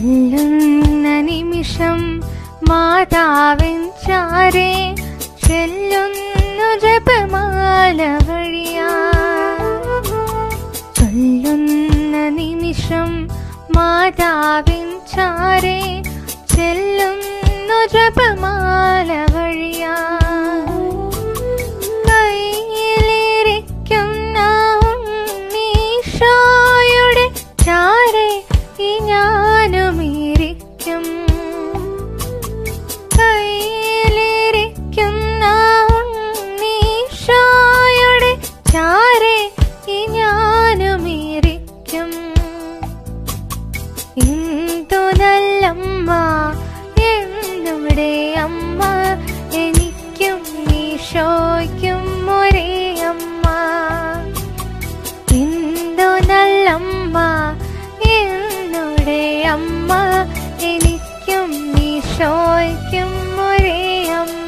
ചെല്ലുന്ന നിമിഷം മാതാവിൻ ചാരെ ചെല്ലുന്നു ജപമാല വഴിയാ ചൊല്ലുന്ന നിമിഷം മാതാവിൻ ചാരെ ചെല്ലുന്നു ജപമാല വഴിയാ കയ്യിലിരിക്കുന്ന ഉണ്ണീശോയുടെ ചാരെ ഈ ഞാനുമിരിക്കും കയ്യിലിരിക്കുന്ന ഉണ്ണീശോയുടെ ചാരെ ഈ ഞാനുമിരിക്കും എന്തു നല്ലമ്മ എന്നുടെ അമ്മ എനിക്കും ഈശോയ്ക്കും ഒരേ അമ്മ എന്തു നല്ലമ്മ എന്നുടെ അമ്മ എനിക്കും ഈശോയ്ക്കും ഒരേ അമ്മ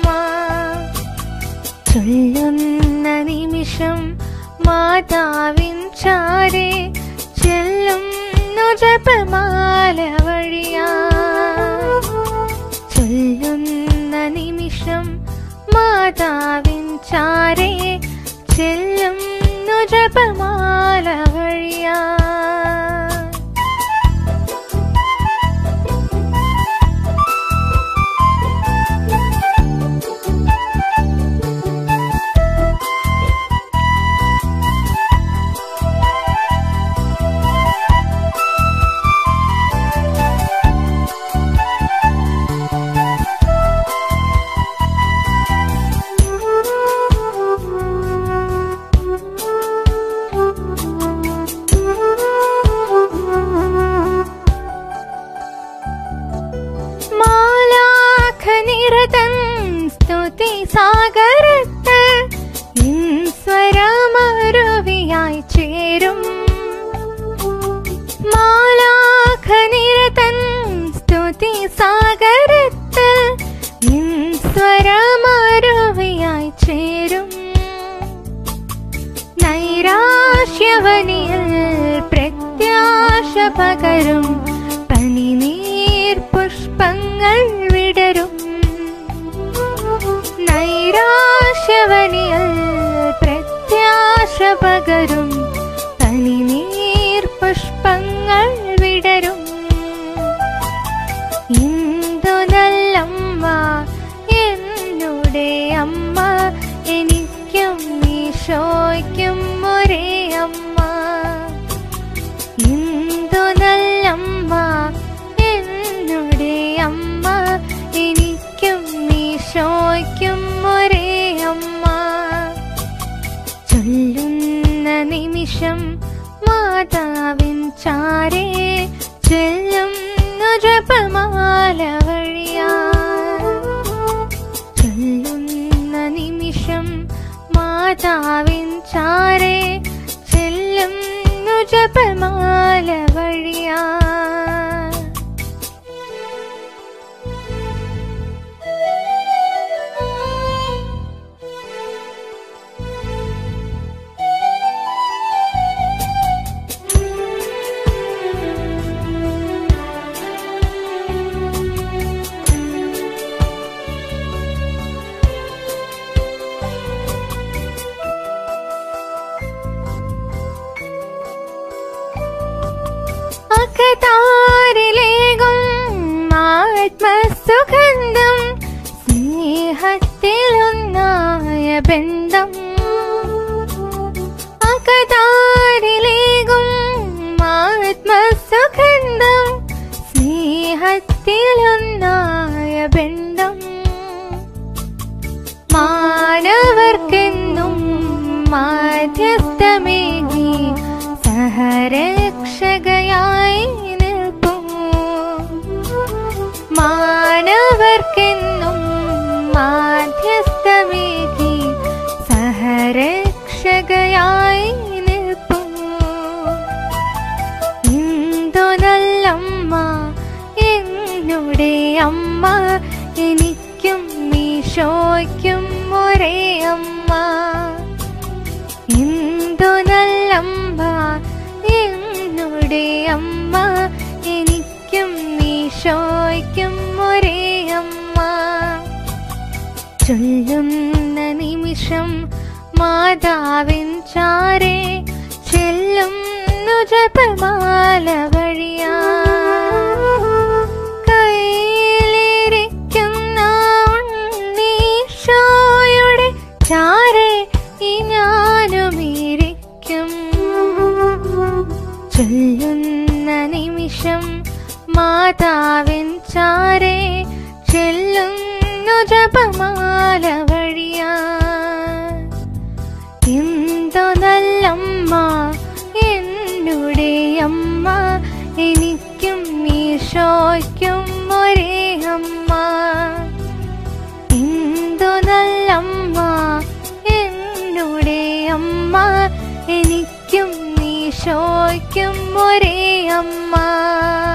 ചൊല്ലുന്ന നിമിഷം മാതാവിൻ ചാരെ ചെല്ലുന്നു ജപമാല വഴിയാ ചൊല്ലുന്ന നിമിഷം മാതാവിൻ ചാരെ ചെല്ലുന്നു ജപമാല വഴിയാ മാലാഖനിരതൻ സ്തുതി സാഗരത്ത് നിൻ സ്വരമരുവിയായി ചേരും മാലാഖനിരതൻ സ്തുതി സാഗരത്ത് നിൻ സ്വരമരുവിയായി ചേരും നൈരാശ്യവനിൽ പ്രത്യാശ പകരും പനിനീർ പുഷ്പങ്ങൾ വിടരും നൈരാശ്യവനിൽ പ്രത്യാശ പകരും പനിനീർ പുഷ്പങ്ങൾ വിടരും എന്തു നല്ലമ്മ എന്നുടെ അമ്മ എനിക്കും ഈശോയ്ക്കും ഒരേ അമ്മ എന്തു നല്ലമ്മ എന്നുടെ അമ്മ എനിക്കും ഈശോയ്ക്കും ഒരേ അമ്മ ചൊല്ലുന്ന നിമിഷം മാതാവിൻ ചാരേ ചെല്ലുന്നു ജപമാല വഴിയാ ചൊല്ലുന്ന നിമിഷം മാതാവിൻ ചാരേ ചെല്ലുന്നു ജപമാല വഴിയാ അകതാരിലേകും ആത്മസുഗന്ധം സ്നേഹത്തിലൊന്നായ ബന്ധം അകതാരിലേകും ആത്മസുഗന്ധം സ്നേഹത്തിലൊന്നായ ബന്ധം മാനവർക്കെന്നും മാധ്യസ്ഥമേകി സഹരക്ഷകയായി നിൽപ്പൂ മാനവർക്കെന്നും മാധ്യസ്ഥമേകി സഹരക്ഷകയായി നിൽപ്പൂ ഈശോയ്ക്കും ഒരേ അമ്മ ചൊല്ലുന്ന നിമിഷം മാതാവിൻ ചാരെ ചെല്ലുന്നു ജപമാല വഴിയാ കയ്യിലിരിക്കുന്ന ഉണ്ണീശോയുടെ ചാരെ ഈ ഞാനും ഇരിക്കും ചൊല്ലുന്ന നിമിഷം മാതാവിൻ ചാരെ ചെല്ലുന്നു ജപമാല വഴിയാ എന്തോ നല്ലമ്മ എന്നുടെ അമ്മ എനിക്കും ഈശോയ്ക്കും ഒരേ അമ്മ എന്തോ നല്ലമ്മ എന്നുടെ അമ്മ എനിക്കും ഈശോയ്ക്കും ഒരേ അമ്മ